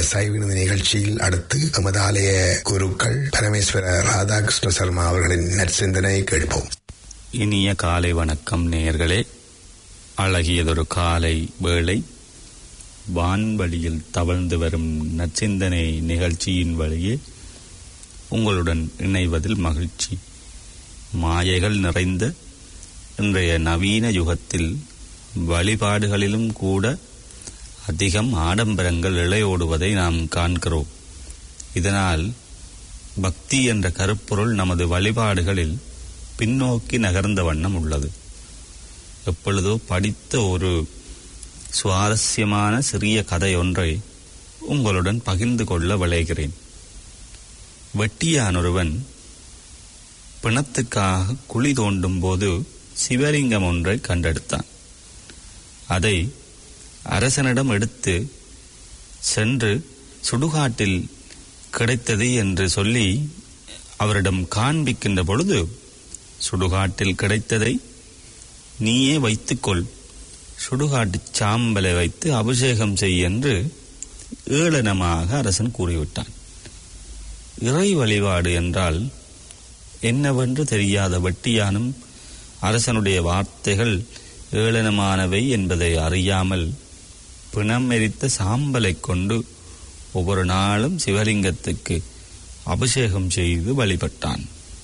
சைவினது நிகழ்ச்சியில் அடுத்து எமது ஆலய குருக்கள் பரமேஸ்வர ராதாகிருஷ்ண சர்மா அவர்களின் நற்சிந்தனை கேட்போம் இனிய காலை வணக்கம் நேயர்களே அழகியதொரு காலை வேளை வான்வழியில் தவழ்ந்து வரும் நற்சிந்தனை நிகழ்ச்சியின் வழியே உங்களுடன் இணைவதில் மகிழ்ச்சி மாயைகள் நிறைந்த இன்றைய நவீன யுகத்தில் வழிபாடுகளிலும் கூட அதிகம் ஆடம்பரங்கள் இழையோடுவதை நாம் காண்கிறோம் இதனால் பக்தி என்ற கருப்பொருள் நமது வழிபாடுகளில் பின்னோக்கி நகர்ந்த வண்ணம் உள்ளது எப்பொழுதோ படித்த ஒரு சுவாரஸ்யமான சிறிய கதை ஒன்றை உங்களுடன் பகிர்ந்து கொள்ள விளைகிறேன் வெட்டியான் ஒருவன் பிணத்துக்காக குழி தோண்டும் போது சிவலிங்கம் ஒன்றை கண்டெடுத்தான் அதை அரசனிடம் எடுத்து சென்று சுடுகாட்டில் கிடைத்தது என்று சொல்லி அவரிடம் காண்பிக்கின்ற பொழுது சுடுகாட்டில் கிடைத்ததை நீயே வைத்துக்கொள் சுடுகாட்டு சாம்பலை வைத்து அபிஷேகம் செய் என்று ஏளனமாக அரசன் கூறிவிட்டான் இறை வழிபாடு என்றால் என்னவென்று தெரியாத வெட்டியானும் அரசனுடைய வார்த்தைகள் ஏளனமானவை என்பதை அறியாமல் பிணம் எரித்த சாம்பலைக் கொண்டு ஒவ்வொரு நாளும் சிவலிங்கத்துக்கு அபிஷேகம் செய்து வழிபட்டான்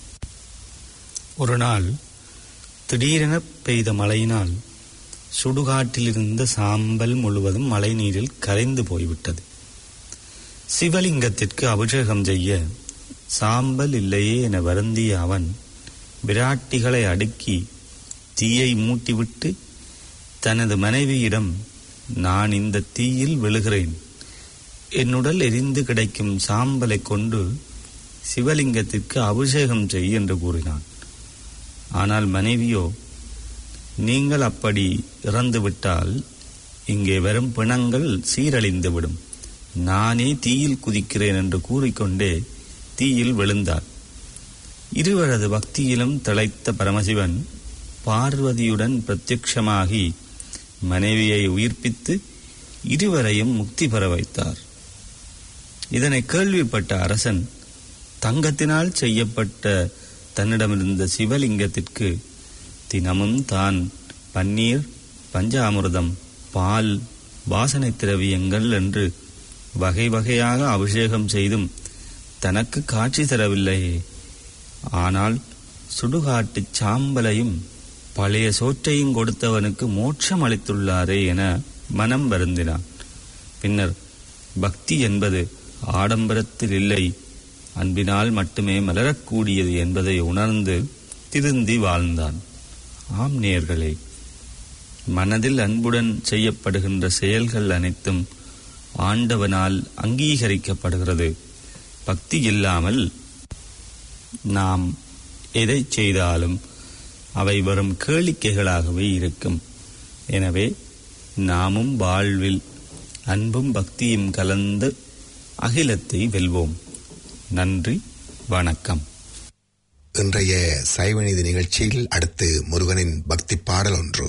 ஒரு நாள் திடீரென பெய்த மழையினால் சுடுகாட்டில் இருந்த சாம்பல் முழுவதும் மழை நீரில் கரைந்து போய்விட்டது சிவலிங்கத்திற்கு அபிஷேகம் செய்ய சாம்பல் இல்லையே என வருந்திய அவன் விராட்டிகளை அடுக்கி தீயை மூட்டிவிட்டு தனது மனைவியிடம் நான் இந்த தீயில் விழுகிறேன் என்னுடல் எரிந்து கிடைக்கும் சாம்பலை கொண்டு சிவலிங்கத்திற்கு அபிஷேகம் செய் என்று கூறினான் ஆனால் மனைவியோ நீங்கள் அப்படி இறந்துவிட்டால் இங்கே வரும் பிணங்கள் சீரழிந்துவிடும் நானே தீயில் குதிக்கிறேன் என்று கூறிக்கொண்டே தீயில் விழுந்தார் இருவரது பக்தியிலும் திளைத்த பரமசிவன் பார்வதியுடன் பிரத்யட்சமாகி மனைவியை உயிர்ப்பித்து இருவரையும் முக்தி பெற வைத்தார் இதனை கேள்விப்பட்ட அரசன் தங்கத்தினால் செய்யப்பட்ட தன்னிடமிருந்த சிவலிங்கத்திற்கு தினமும் தான் பன்னீர் பஞ்சாமிர்தம் பால் வாசனை திரவியங்கள் என்று வகை வகையாக அபிஷேகம் செய்தும் தனக்கு காட்சி தரவில்லையே ஆனால் சுடுகாட்டுச் சாம்பலையும் பழைய சோற்றையும் கொடுத்தவனுக்கு மோட்சம் அளித்துள்ளாரே என மனம் வருந்தினான் பின்னர் பக்தி என்பது ஆடம்பரத்தில் இல்லை அன்பினால் மட்டுமே மலரக்கூடியது என்பதை உணர்ந்து திருந்தி வாழ்ந்தான் ஆம் நேர்களே மனதில் அன்புடன் செய்யப்படுகின்ற செயல்கள் அனைத்தும் ஆண்டவனால் அங்கீகரிக்கப்படுகிறது பக்தி இல்லாமல் நாம் எதை செய்தாலும் அவை வெறும் கேளிக்கைகளாகவே இருக்கும் எனவே நாமும் வாழ்வில் அன்பும் பக்தியும் கலந்து அகிலத்தை வெல்வோம் நன்றி வணக்கம் இன்றைய சைவநீதி நிகழ்ச்சியில் அடுத்து முருகனின் பக்தி பாடல் ஒன்று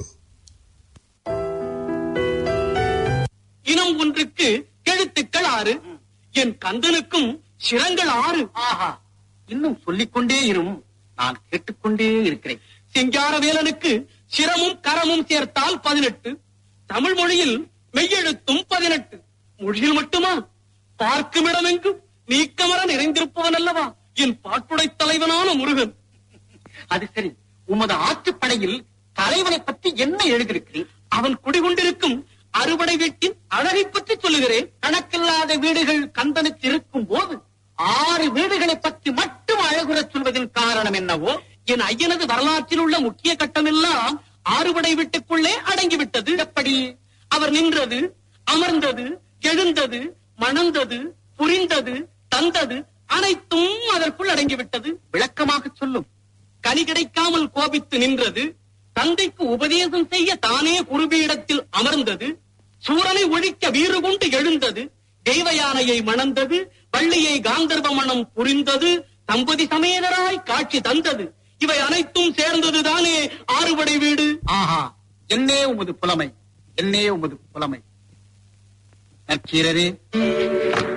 இனம் ஒன்றுக்கு எழுத்துக்கள் ஆறு என் கந்தனுக்கும் சிரங்கள் ஆறு ஆஹா இன்னும் சொல்லிக்கொண்டே இரும் நான் கேட்டுக்கொண்டே இருக்கிறேன் சிங்காரவேலனுக்கு சிரமும் கரமும் சேர்த்தால் பதினெட்டு தமிழ் மொழியில் மெய்யெழுத்தும் பதினெட்டு மொழியில் மட்டுமா பார்க்கும் இடமெங்கும் நீக்கமர நிறைந்திருப்பவன் அல்லவா என் பாட்டுடை தலைவனான முருகன் அது சரி உமது ஆற்றுப்படையில் தலைவனை பற்றி என்ன எழுதியிருக்கிறேன் அவன் குடிகொண்டிருக்கும் அறுபடை வீட்டின் அழகை பற்றி சொல்லுகிறேன் கணக்கில்லாத வீடுகள் கந்தனுக்கு இருக்கும் போது ஆறு வீடுகளை பற்றி மட்டும் அழகுறச் சொல்வதன் காரணம் என்னவோ என் ஐயனது வரலாற்றில் உள்ள முக்கிய கட்டமெல்லாம் ஆறுபடை வீட்டுக்குள்ளே அடங்கிவிட்டது எப்படி அவர் நின்றது அமர்ந்தது எழுந்தது மணந்தது புரிந்தது தந்தது அனைத்தும் அதற்குள் அடங்கிவிட்டது விளக்கமாக சொல்லும் கனி கிடைக்காமல் கோபித்து நின்றது தந்தைக்கு உபதேசம் செய்ய தானே குருபீடத்தில் அமர்ந்தது சூரனை ஒழிக்க வீறு கொண்டு எழுந்தது தெய்வ யானையை மணந்தது வள்ளியை காந்தர்வ மணம் புரிந்தது தம்பதி சமேதராய் காட்சி தந்தது இவை அனைத்தும் சேர்ந்ததுதானே ஆறுபடை வீடு ஆஹா என்னே உமது புலமை என்னே உமது புலமை நற்கீரரே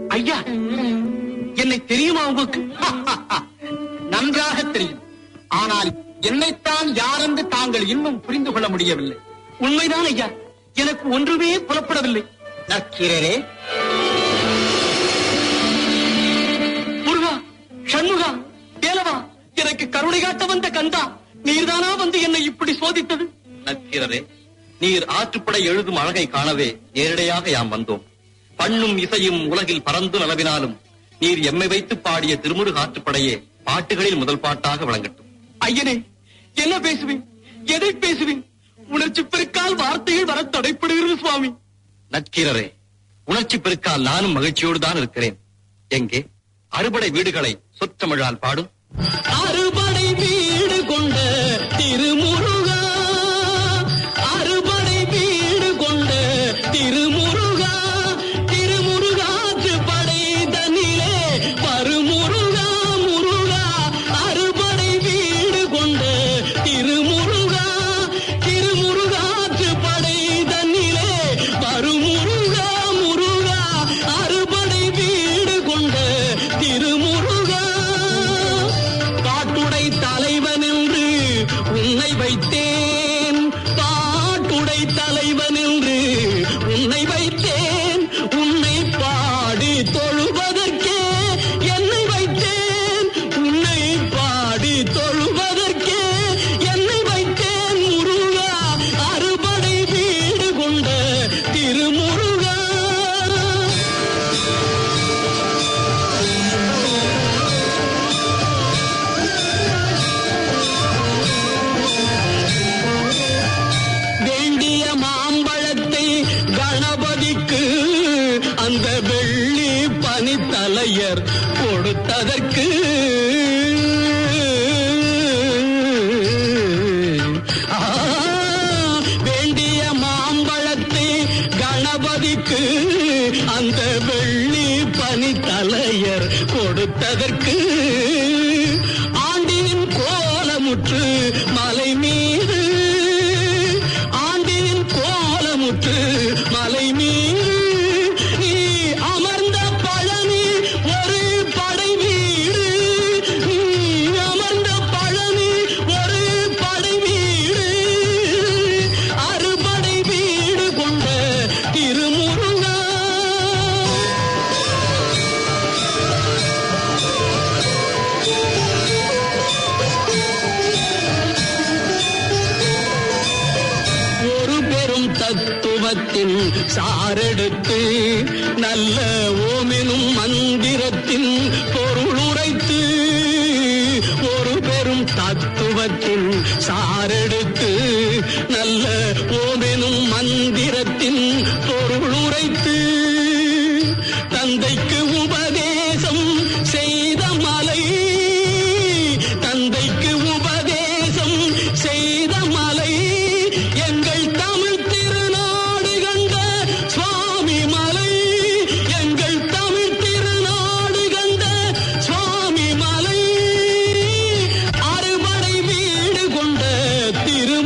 ஐயா என்னை தெரியுமா உங்களுக்கு நன்றாக தெரியும் ஆனால் என்னைத்தான் யாரென்று தாங்கள் இன்னும் புரிந்து கொள்ள முடியவில்லை உண்மைதான் ஐயா எனக்கு ஒன்றுமே புலப்படவில்லை நக்கீரரே முருகா சண்முகா வேலவா எனக்கு கருணை காட்ட வந்த கந்தா நீர்தானா வந்து என்னை இப்படி சோதித்தது நக்கீரரே நீர் ஆற்றுப்படை எழுதும் அழகை காணவே நேரடியாக யாம் வந்தோம் பண்ணும் இசையும் உலகில் பறந்து நலவினாலும் நீர் எம்மை வைத்து பாடிய திருமுருக ஆற்றுப்படையே பாட்டுகளில் முதல் பாட்டாக விளங்கட்டும் ஐயனே என்ன பேசுவேன் எதை பேசுவேன் உணர்ச்சி பெருக்கால் வார்த்தைகள் வர தடைப்படுகிறது சுவாமி நக்கீரரே உணர்ச்சி பெருக்கால் நானும் மகிழ்ச்சியோடு தான் இருக்கிறேன் எங்கே அறுபடை வீடுகளை சொற்றமிழால் பாடும் அறுபடை வீடு கொண்ட திருமுருகா அறுபடை வீடு கொண்ட திருமுருகா திருமுருகாற்று படை தன்னிலே பருமுருகா முருகா அறுபடை வீடு கொண்ட திருமுருகா திருமுருகாற்று படை தன்னிலே பருமுருகா முருகா அறுபடை வீடு கொண்ட திருமுருகா பாட்டுடை தலைவன் என்று உன்னை வைத்தேன் பாட்டுடை தலைவன் என்று உன்னை வைத்தேன் உன்னை பாடி தொழுவதற்கே என்னை வைத்தேன் உன்னை பாடி தொழுவதற்கே என்னை வைத்தேன் முருகா அறுபடை வீடு கொண்ட திருமுருகா வேண்டிய மாம்பழத்தை கணபதிக்கு அந்த வெள்ளி பனித்தலையர் கொடுத்ததற்கு ஆ, வேண்டிய மாம்பழத்தை கணபதிக்கு அந்த வெள்ளி பனித்தலையர் கொடுத்ததற்கு ஆண்டின் கோலமுற்று மலை மீது ஆண்டின் கோலமுற்று மலை மீது நீ அமர்ந்த பழனி ஒரு படை வீடு நீ அமர்ந்த பழனி ஒரு படை வீடு அறுபடை வீடு கொண்ட திருமுருகா ஒரு பெரும் தத்துவத்தின் சாரெடுத்து நல்ல ஓமெனும் மந்திரத்தின் பொருள் உரைத்து ஒரு பெரும் தத்துவத்தின் சாரெடுத்து நல்ல ஓமெனும் மந்திரத்தின் பொருள் உரைத்து தந்தைக்கு உபதேசம் செய்த மலை தந்தைக்கு உபதேசம் செய்த மலை எங்கள் தமிழ் திருநாடு கண்ட சுவாமி மலை எங்கள் தமிழ் திருநாடு கண்ட சுவாமி மலை அறுபடை வீடு கொண்ட திரு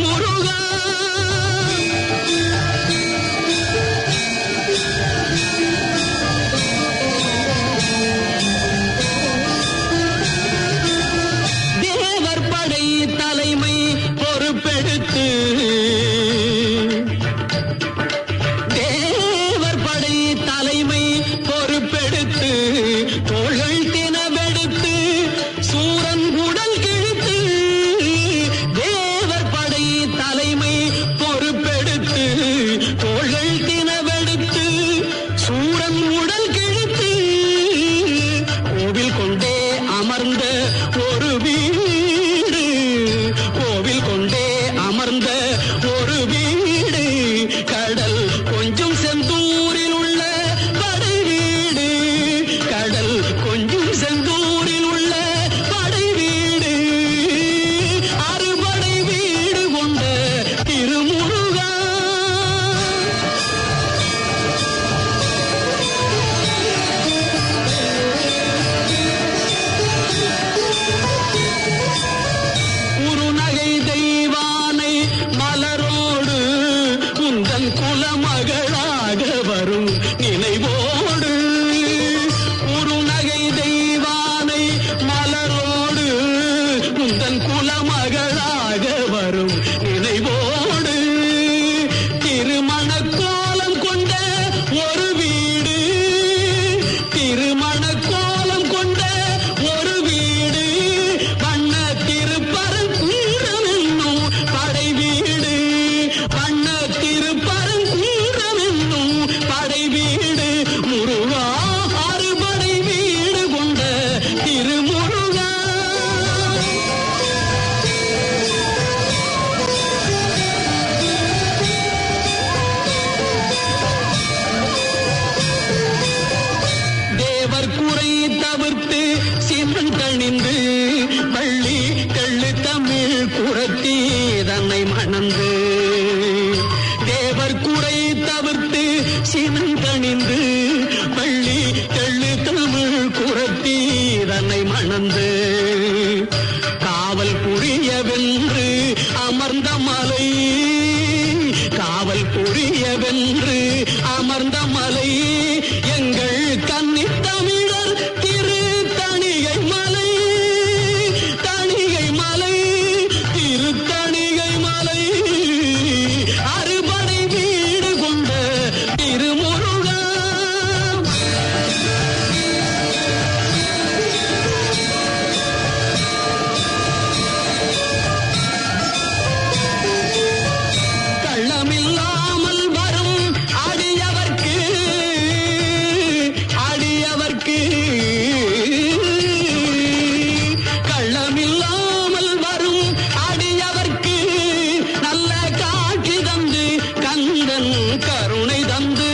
சினங்கணிந்து பள்ளி தெள்ளு தமிழ் குரத்தி தன்னை மணந்து காவல் புரியவென்று அமர்ந்த மலை காவல் புரியவென்று அமர்ந்த மலை எங்கள் கன்னித் தமிழர் திரு தணிகை மலை தணிகை மலை திரு தணிகை மலை அறுபடை வீடு கொண்ட திருமுருகா கள்ளமில்லாமல் வரும் அடியவர்க்கு அடியவர்க்கு கள்ளமில்லாமல் வரும் அடியவர்க்கு நல்ல காட்சி தந்து கந்தன் கருணை தந்து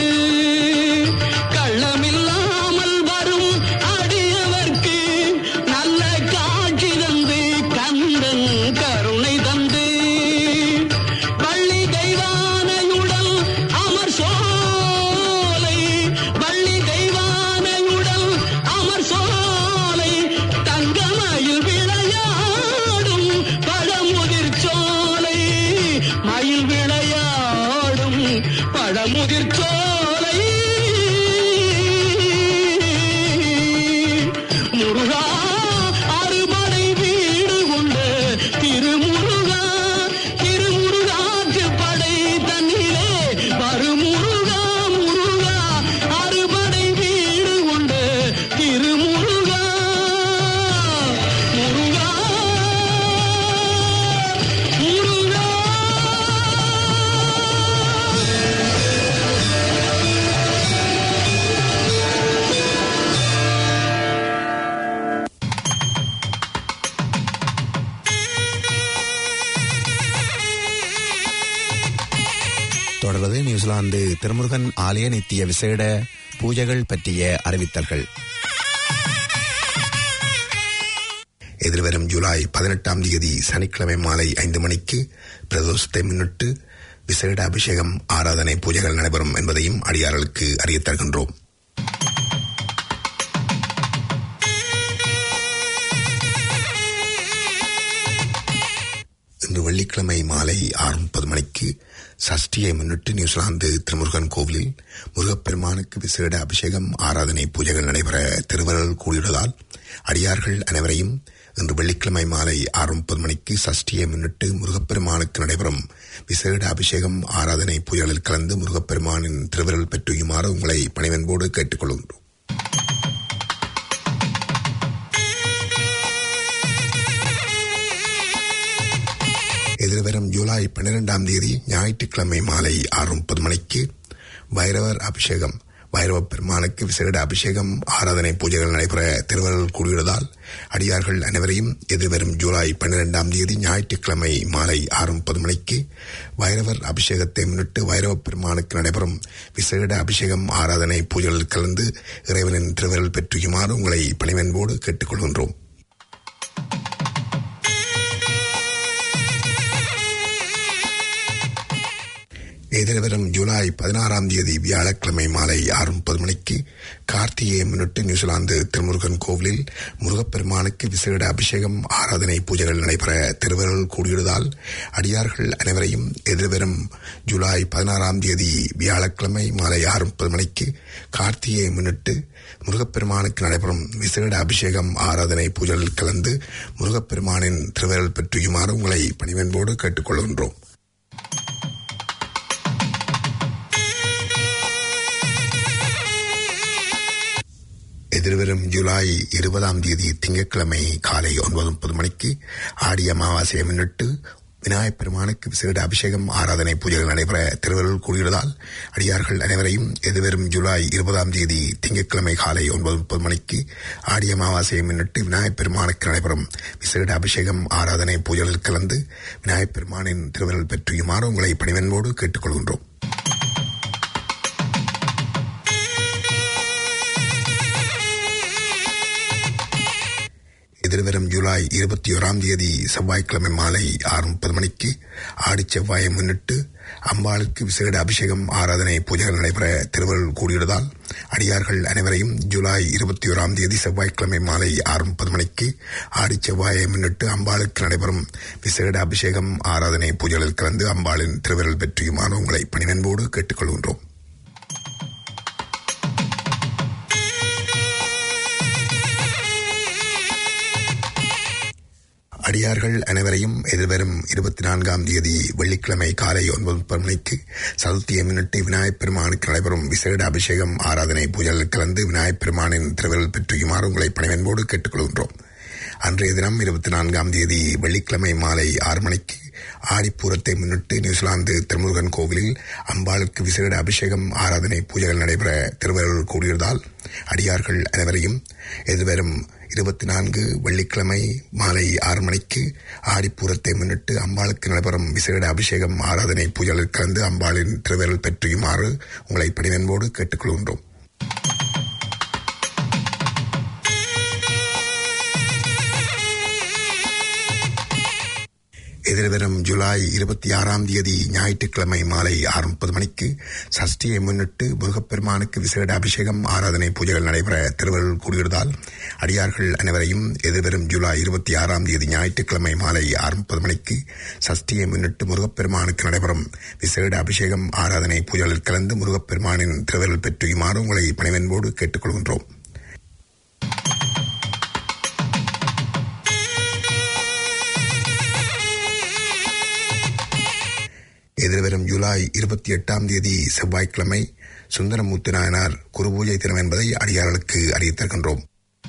கள்ளமில்லாமல் வரும் அடியவர்க்கு நல்ல காட்சி தந்து கந்தன் கருணை தந்து வள்ளி தெய்வானையுடல் அமர் சோலை வள்ளி தெய்வானையுடல் அமர் சோலை தங்கமயில் விளையாடும் பழமுதிர் சோலை மயில் விளையாடும் பழமுதிர் சோலை முருகா அறுபடை வீடு கொண்ட திருமுருகா திருமுருகாற்று படை தன்னிலே வருமுருகா முருகா அறுபடை வீடு கொண்ட திருமுருகா முருகா முருகா தொடர்வது நியூசிலாந்து திருமுருகன் ஆலய நித்திய விசேட பூஜைகள் பற்றிய அறிவித்தல்கள் எதிர்வரும் ஜூலை பதினெட்டாம் தேதி சனிக்கிழமை மாலை ஐந்து மணிக்கு பிரதோஷத்தை முன்னிட்டு விசேட அபிஷேகம் ஆராதனை பூஜைகள் நடைபெறும் என்பதையும் அடியார்களுக்கு அறியத் தருகின்றோம் இன்று வெள்ளிக்கிழமை மாலை ஆறு முப்பது மணிக்கு சஷ்டியை முன்னிட்டு நியூசிலாந்து திருமுருகன் கோவிலில் முருகப்பெருமானுக்கு விசேட அபிஷேகம் ஆராதனை பூஜைகள் நடைபெற திருவருள் கூடியுள்ளதால் அடியார்கள் அனைவரையும் இன்று வெள்ளிக்கிழமை மாலை ஆறு முப்பது மணிக்கு சஷ்டியை முன்னிட்டு முருகப்பெருமானுக்கு நடைபெறும் விசேட அபிஷேகம் ஆராதனை பூஜைகளில் கலந்து முருகப்பெருமானின் திருவருள் பெற்றுயுமாறு உங்களை பணிவன்போடு கேட்டுக்கொள்கின்றோம் எதிர்வரும் ஜூலை பன்னிரெண்டாம் தேதி ஞாயிற்றுக்கிழமை மாலை ஆறு முப்பது மணிக்கு பைரவர் அபிஷேகம் பைரவ பெருமானுக்கு விசேட அபிஷேகம் ஆராதனை பூஜைகள் நடைபெற திருவருள் கூடியுள்ளதால் அடியார்கள் அனைவரையும் எதிர்வரும் ஜூலை பன்னிரெண்டாம் தேதி ஞாயிற்றுக்கிழமை மாலை ஆறு முப்பது மணிக்கு பைரவர் அபிஷேகத்தை முன்னிட்டு பைரவ பெருமானுக்கு நடைபெறும் விசேட அபிஷேகம் ஆராதனை பூஜைகளில் கலந்து இறைவனின் திருவருள் பெற்றுயுமாறு உங்களை பணிவன்போடு கேட்டுக்கொள்கின்றோம் எதிர்வரும் ஜூலை பதினாறாம் தேதி வியாழக்கிழமை மாலை ஆறு முப்பது மணிக்கு கார்த்திகையை முன்னிட்டு நியூசிலாந்து திருமுருகன் கோவிலில் முருகப்பெருமானுக்கு விசேட அபிஷேகம் ஆராதனை பூஜைகள் நடைபெற திருவருள் கூடியுள்ளதால் அடியார்கள் அனைவரையும் எதிர்வரும் ஜூலை பதினாறாம் தேதி வியாழக்கிழமை மாலை ஆறு முப்பது மணிக்கு கார்த்திகையை முன்னிட்டு முருகப்பெருமானுக்கு நடைபெறும் விசேட அபிஷேகம் ஆராதனை பூஜைகளில் கலந்து முருகப்பெருமானின் திருவருள் பெற்றுயுமாறு உங்களை பணிவன்போடு கேட்டுக்கொள்கின்றோம் எதிர்வரும் ஜூலை இருபதாம் தேதி திங்கட்கிழமை காலை ஒன்பது முப்பது மணிக்கு ஆடி அமாவாசையை முன்னிட்டு விநாயகப் பெருமானுக்கு விசேட அபிஷேகம் ஆராதனை பூஜைகள் நடைபெற திருவருள் கூடியுள்ளதால் அடியார்கள் அனைவரையும் எதிர்வரும் ஜூலை இருபதாம் தேதி திங்கட்கிழமை காலை ஒன்பது முப்பது மணிக்கு ஆடி அமாவாசையை முன்னிட்டு விநாயகப் பெருமானுக்கு நடைபெறும் விசேட அபிஷேகம் ஆராதனை பூஜைகளில் கலந்து விநாயகப் பெருமானின் திருவருள் பெற்றியுமாறு உங்களை பணிவன்போடு கேட்டுக்கொள்கின்றோம் எதிர்வரும் ஜூலை இருபத்தி ஓராம் தேதி செவ்வாய்க்கிழமை மாலை ஆறு முப்பது மணிக்கு ஆடி செவ்வாயை முன்னிட்டு அம்பாளுக்கு விசேட அபிஷேகம் ஆராதனை பூஜைகள் நடைபெற திருவருள் கூடியுள்ளதால் அடியார்கள் அனைவரையும் ஜூலை இருபத்தி ஓராம் தேதி செவ்வாய்க்கிழமை மாலை ஆறு முப்பது மணிக்கு ஆடி செவ்வாயை முன்னிட்டு அம்பாளுக்கு நடைபெறும் விசேட அபிஷேகம் ஆராதனை பூஜைகளில் கலந்து அம்பாளின் திருவிரல் பெற்றியுமான உங்களை பணிவன்போடு கேட்டுக்கொள்கின்றோம் அடியார்கள் அனைவரையும் எதிர்வரும் இருபத்தி நான்காம் தேதி வெள்ளிக்கிழமை காலை ஒன்பது முப்பது மணிக்கு சதுர்த்தியை முன்னிட்டு விநாயகப் பெருமானுக்கு நடைபெறும் விசேட அபிஷேகம் ஆராதனை பூஜையில் கலந்து விநாயகப் பெருமானின் திருவிரல் பெற்றியுமாறு உங்களை பணிவன்போடு கேட்டுக்கொள்கின்றோம் அன்றைய தினம் இருபத்தி நான்காம் தேதி வெள்ளிக்கிழமை மாலை ஆறு மணிக்கு ஆடிப்பூரத்தை முன்னிட்டு நியூசிலாந்து திருமுருகன் கோவிலில் அம்பாளுக்கு விசேட அபிஷேகம் ஆராதனை பூஜைகள் நடைபெற திருவருள் கூடியதால் அடியார்கள் அனைவரையும் எதிர்வரும் இருபத்தி நான்கு வெள்ளிக்கிழமை மாலை ஆறு மணிக்கு ஆடிப்பூரத்தை முன்னிட்டு அம்பாளுக்கு நடைபெறும் விசேட அபிஷேகம் ஆராதனை பூஜைகளில் கலந்து அம்பாளின் திருவிரல் பெற்றியுமாறு உங்களை பணிவன்போடு கேட்டுக்கொள்கின்றோம் எதிர்வரும் ஜூலை இருபத்தி ஆறாம் தேதி ஞாயிற்றுக்கிழமை மாலை ஆறு முப்பது மணிக்கு சஷ்டியை முன்னிட்டு முருகப்பெருமானுக்கு விசேட அபிஷேகம் ஆராதனை பூஜைகள் நடைபெற திருவருள் கூடியுள்ளதால் அடியார்கள் அனைவரையும் எதிர்வரும் ஜூலை இருபத்தி ஆறாம் தேதி ஞாயிற்றுக்கிழமை மாலை ஆறு முப்பது மணிக்கு சஷ்டியை முன்னிட்டு முருகப்பெருமானுக்கு நடைபெறும் விசேட அபிஷேகம் ஆராதனை பூஜைகளில் கலந்து முருகப்பெருமானின் திருவருள் பெற்றியுமாறு உங்களை பணிவன்போடு கேட்டுக்கொள்கின்றோம் எதிர்வரும் ஜூலை இருபத்தி எட்டாம் தேதி செவ்வாய்க்கிழமை சுந்தரமூர்த்தி நாயனார் குருபூஜை தினம் என்பதை அடியார்களுக்கு அறிவித்திருக்கின்றோம்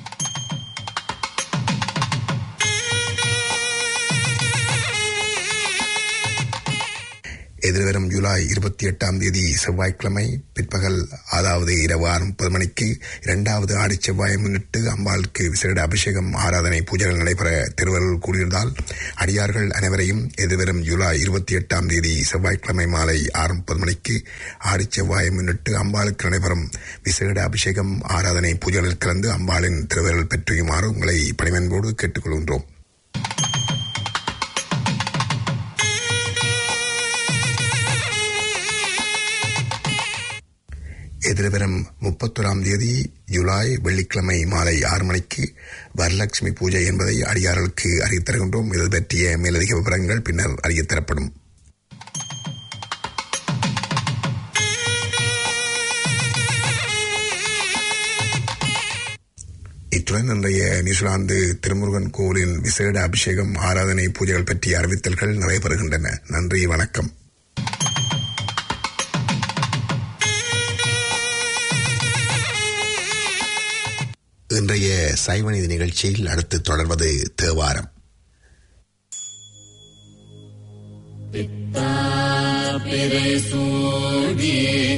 எதிர்வரும் ஜூலை இருபத்தி எட்டாம் தேதி செவ்வாய்க்கிழமை பிற்பகல் அதாவது இரவு ஆறு முப்பது மணிக்கு இரண்டாவது ஆடி செவ்வாயை முன்னிட்டு அம்பாளுக்கு விசேட அபிஷேகம் ஆராதனை பூஜைகள் நடைபெற திருவருள் கூடியிருந்தால் அடியார்கள் அனைவரையும் எதிர்வரும் ஜூலை இருபத்தி எட்டாம் தேதி செவ்வாய்க்கிழமை மாலை ஆறு முப்பது மணிக்கு ஆடி செவ்வாயை முன்னிட்டு அம்பாளுக்கு நடைபெறும் விசேட அபிஷேகம் ஆராதனை பூஜைகளில் கலந்து அம்பாளின் திருவருள் பெற்றியுமாறு உங்களை பணிவன்போடு கேட்டுக்கொள்கின்றோம் எதிர்வரும் முப்பத்தொராம் தேதி ஜூலை வெள்ளிக்கிழமை மாலை ஆறு மணிக்கு வரலட்சுமி பூஜை என்பதை அடியார்களுக்கு அறிவித்தருகின்றோம் இது பற்றிய மேலதிக விவரங்கள் பின்னர் அறியத்தரப்படும் இத்துடன் இன்றைய நியூசிலாந்து திருமுருகன் கோவிலின் விசேட அபிஷேகம் ஆராதனை பூஜைகள் பற்றிய அறிவித்தல்கள் நடைபெறுகின்றன நன்றி வணக்கம் இன்றைய சைவநீதி நிகழ்ச்சியில் அடுத்து தொடர்வது தேவாரம் பிறைசூடி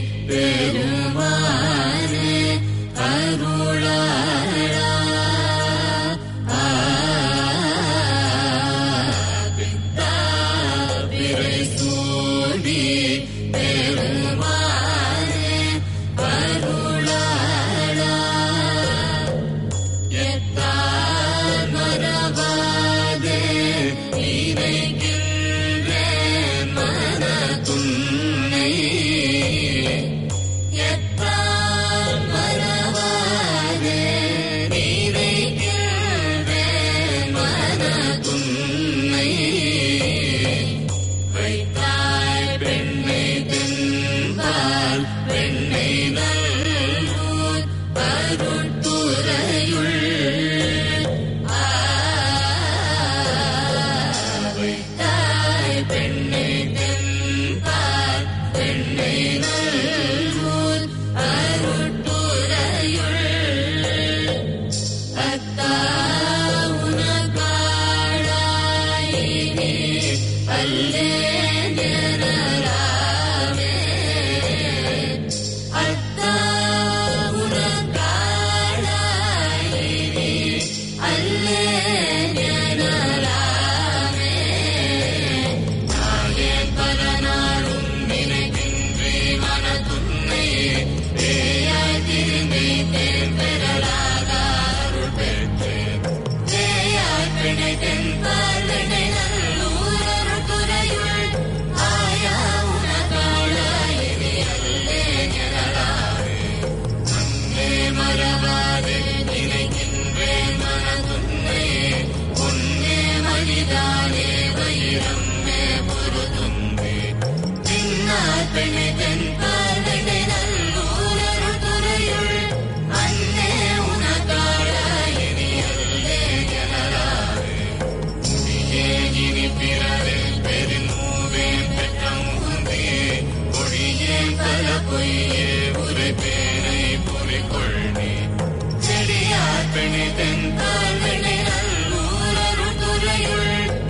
பெருமானே அருளா பிறைசூடி பெருமானே அருளாளா எத்தார் மரபாதே இறைகின்றேன் மனதுன்னை எத்தார் மரபாதே இறைகின்றேன் மனதுன்னை வைத்தாய் பெண்ணை தின்பால் பெண்ணை நல்லூர் அருட்டுரையுள் வைத்தாய் பெண்ணை தென்பால் பெண்ணை நல்லூர் அருட்டுரையுள் அத்தா உனக்காளாயினி அல்லே நிரலாமே அத்தா உனக்காளாயினி அல்லே நிரலாமே நானே பல நாளும் நினைக்கின்றே மனதுன்னை பேயாய் திருந்தை தேர் பெறலாக அருள் பெற்றேன் தேயாய் பிணை தென்பல் வினை நல்லூர் அருள் துறையுள் ஆயா உனக பெணிதென் பார்வனை நல்லூரருள் துறையுள் அன்னே உனக்காள இனி அல்லே எனலாவே முடியே இனி பிறரில் பெருநூவே பெற்ற முகுந்தே பொழியே பல பொய்யே உரை பேரை பொறிக்கொள்ளே செடியார் பெணிதென் பார்வனை நல்லூரருள் துறையுள்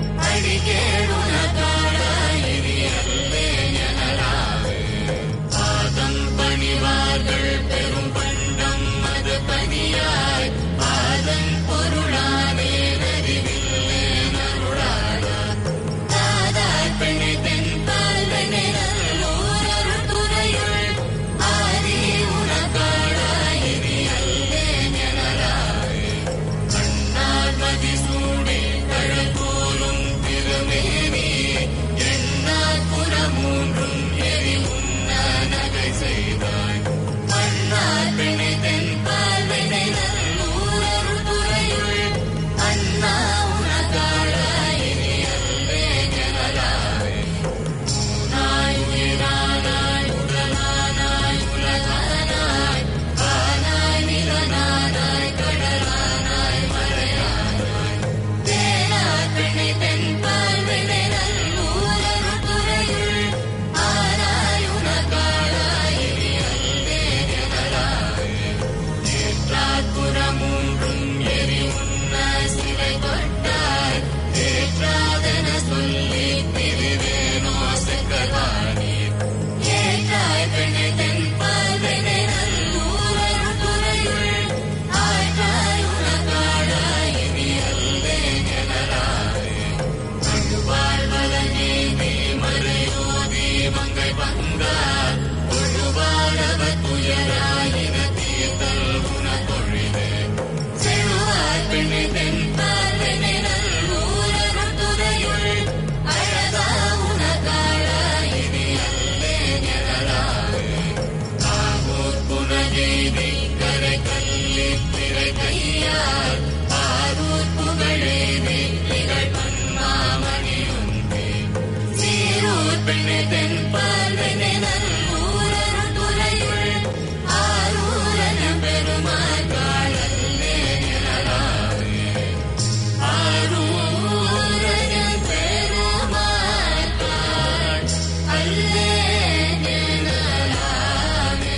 அடிகேடுனக்காள இனி அல்லே எனலாவே பாதம் பணிவார்கள் பெரும் பண்டம் அது பணியாய் பாதம் பொருளானே நறிவில்லே நருளாடா தாதார் பெணிதென் பால்வனை நல்லூரருள் துறையுள் ஆதி உனக்காள இனி அல்லே எனலாவே கண்ணால் மதிசூடி கழல் போலும் திருமேனி எண்ணால் புறமூன்றும் எரி உண்ண நகை செய்தாய் மண்ணால் பிணிதென் பால்வினை நல்லூரருள் துறையுள் அண்ணா உனக்காள இனி அல்லே எனலாவே ஊனாய் உயிரானாய் உடலானாய் உலகானாய் வானாய் நிலனானாய் கடலானாய் மறையானாய் தேனார் பிணிதென் பால்வினை நல்லூரருள் துறையுள் ஆனாய் உனக்காளாய் இனி அல்லே எனலாவே ஏற்றார் புறமூன்றும் எரி உண்ண சிறை கொட்டாய் ஏற்றாதென சொல்லி பிரிவேனோ செக்கதானீர் ஏற்றாய் பிணிதென் பால்வினை நல்லூரருள் துறையுள் ஆற்றாய் உனக்காளாய் இனி அல்லே எனலாவே அழுவாள் வலநீதி மறையோதி மங்கை வந்தார் ஒழுவாழவ துயராயின தீர்த்தல் உனக்கொழிது செழுவார் பிணிதென் பார்வனை நல்லூரருள் துறையுள் அழகா உனக்காள இனி அல்லே எனலாவே ஆகூர் புனகெய்தி கரை கல்லி திரை கையார் ஆரூர் புகழெய்தி நிகழ் பன்மாமணியுந்தே சீரூர் பெண்ணிதென் பார்வனை நல்லூரருள் துறையுள் ஆரூரன பெருமாள் காழல்லே எனலாவே ஆரூரன பெருமாள் காள் அல்லே எனலாவே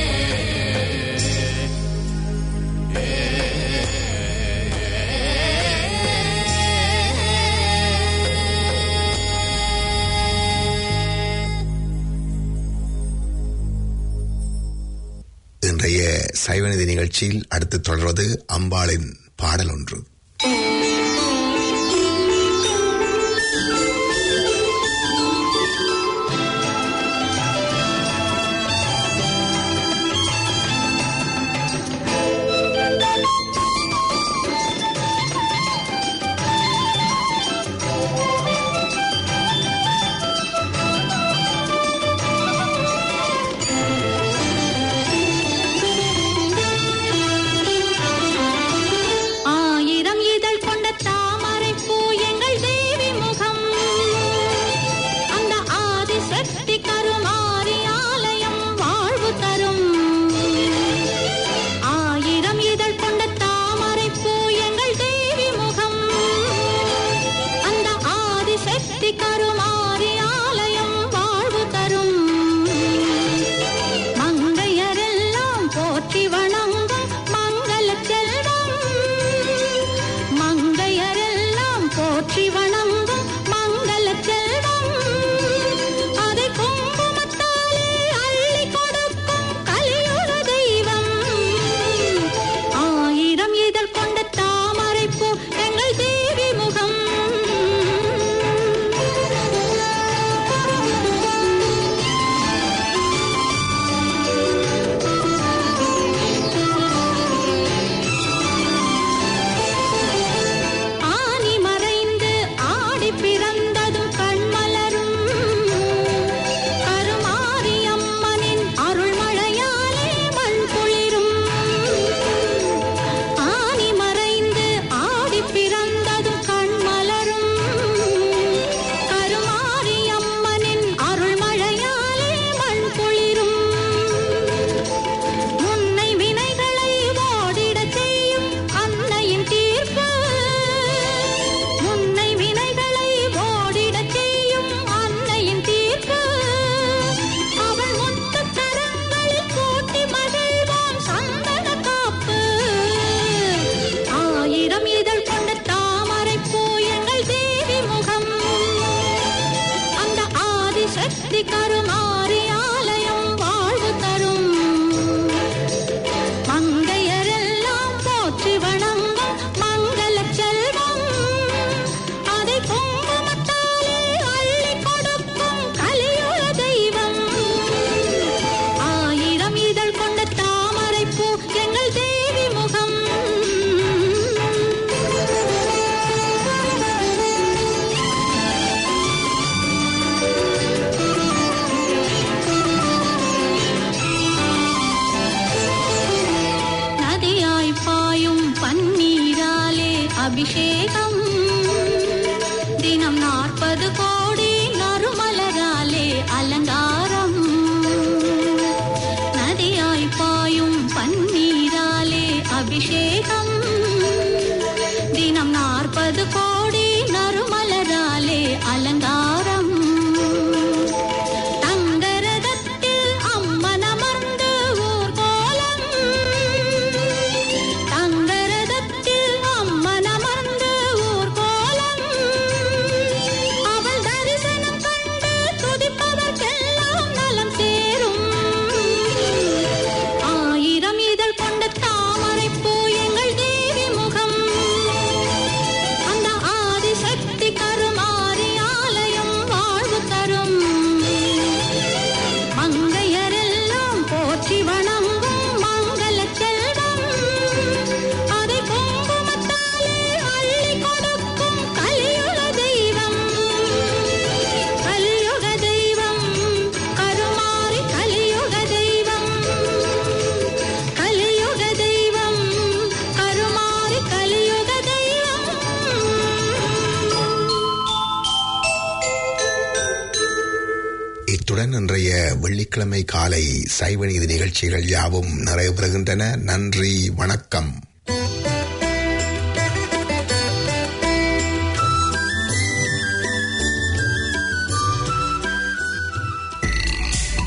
இன்றைய சைவநிதி நிகழ்ச்சியில் அடுத்து தொடர்வது அம்பாளின் பாடல் ஒன்று ஆயிரம் கருமாரி ஆலயம் வாழ்வு தரும் மங்கையரெல்லாம் போற்றி வணங்கும் மங்கள செல்வம் அதை குங்குமத்தாலே அள்ளி கொடுக்கும் கலியுக தெய்வம் ஆயிரம் இதழ் கொண்ட தாமரை பூ எங்கள் தேவி முகம் நதியாய் பாயும் பன்னீராலே அபிஷேகம் தினம் நாற்பது கோடி நறுமலராலே அலங்காரம் நதியாய் பாயும் பன்னீராலே அபிஷேகம் தினம் நாற்பது கோடி நறுமலராலே அலங்காரம் தங்கரதத்தில் அம்மனமர்ந்து ஊர்கோலம் தங்கரதத்தில் அம்மனமர்ந்து ஊர்கோலம் அவள் தரிசனம் கண்டு துதிப்பவர்க்கெல்லாம் நலம் சேரும் ஆயிரம் இதழ் கொண்ட தாமரை பூ எங்கள் தேவி முகம் அந்த ஆதிசக்தி கருமாரி ஆலயம் வாழ்வு தரும் மங்கையரெல்லாம் போற்றி வணங்கும் மங்கள செல்வம் அதை குங்குமத்தாலே அள்ளி கொடுக்கும் கலியுக தெய்வம் கலியுக தெய்வம் கருமாரி கலியுக தெய்வம் கலியுக தெய்வம் கருமாரி கலியுக தெய்வம் இத்துடன் இன்றைய வெள்ளிக்கிழமை காலை சைவநீதி நிகழ்ச்சிகள் யாவும் நிறைவு பெறுகின்றன நன்றி வணக்கம்